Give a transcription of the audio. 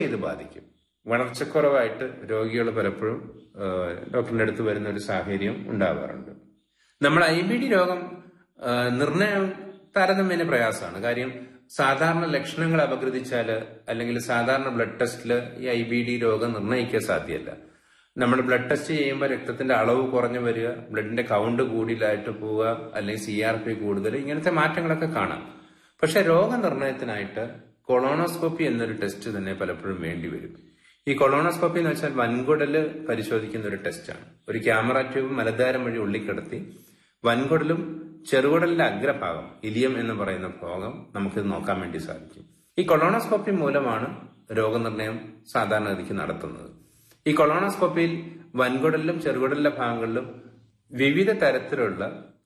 ഇത് ബാധിക്കും വളർച്ചക്കുറവായിട്ട് രോഗികൾ പലപ്പോഴും ആ, ഡോക്ടറിന്റെ അടുത്ത് വരുന്ന ഒരു സാഹചര്യം ഉണ്ടാവാറുണ്ട് നമ്മൾ ഐ ബി ഡി രോഗം ആ, നിർണയം താരതമ്യേന പ്രയാസമാണ് കാര്യം സാധാരണ ലക്ഷണങ്ങൾ അപഗ്രഥിച്ചാൽ അല്ലെങ്കിൽ സാധാരണ ബ്ലഡ് ടെസ്റ്റിൽ ഈ ഐ ബി ഡി രോഗം നിർണ്ണയിക്കാൻ സാധ്യമല്ല നമ്മൾ ബ്ലഡ് ടെസ്റ്റ് ചെയ്യുമ്പോൾ രക്തത്തിന്റെ അളവ് കുറഞ്ഞു വരിക ബ്ലഡിന്റെ കൗണ്ട് കൂടുതലായിട്ട് പോവുക അല്ലെങ്കിൽ സി ആർ പി കൂടുതൽ ഇങ്ങനത്തെ മാറ്റങ്ങളൊക്കെ കാണാം പക്ഷെ രോഗനിർണയത്തിനായിട്ട് കൊളോണോസ്കോപ്പി എന്നൊരു ടെസ്റ്റ് തന്നെ പലപ്പോഴും വേണ്ടി വരും ഈ കൊളോണോസ്കോപ്പി എന്ന് വെച്ചാൽ വൻകുടല് പരിശോധിക്കുന്ന ഒരു ടെസ്റ്റാണ് ഒരു ക്യാമറ ട്യൂബ് മലദ്വാരം വഴി ഉള്ളിക്കിടത്തി വൻകുടലും ചെറുകുടലിന്റെ അഗ്രഭാഗം ഇലിയം എന്ന് പറയുന്ന ഭാഗം നമുക്കിത് നോക്കാൻ വേണ്ടി സാധിക്കും ഈ കൊളോണോസ്കോപ്പി മൂലമാണ് രോഗനിർണയം സാധാരണഗതിക്ക് നടത്തുന്നത് ഈ കൊളോണോസ്കോപ്പിയിൽ വൻകുടലിലും ചെറുകുടലിലെ ഭാഗങ്ങളിലും വിവിധ തരത്തിലുള്ള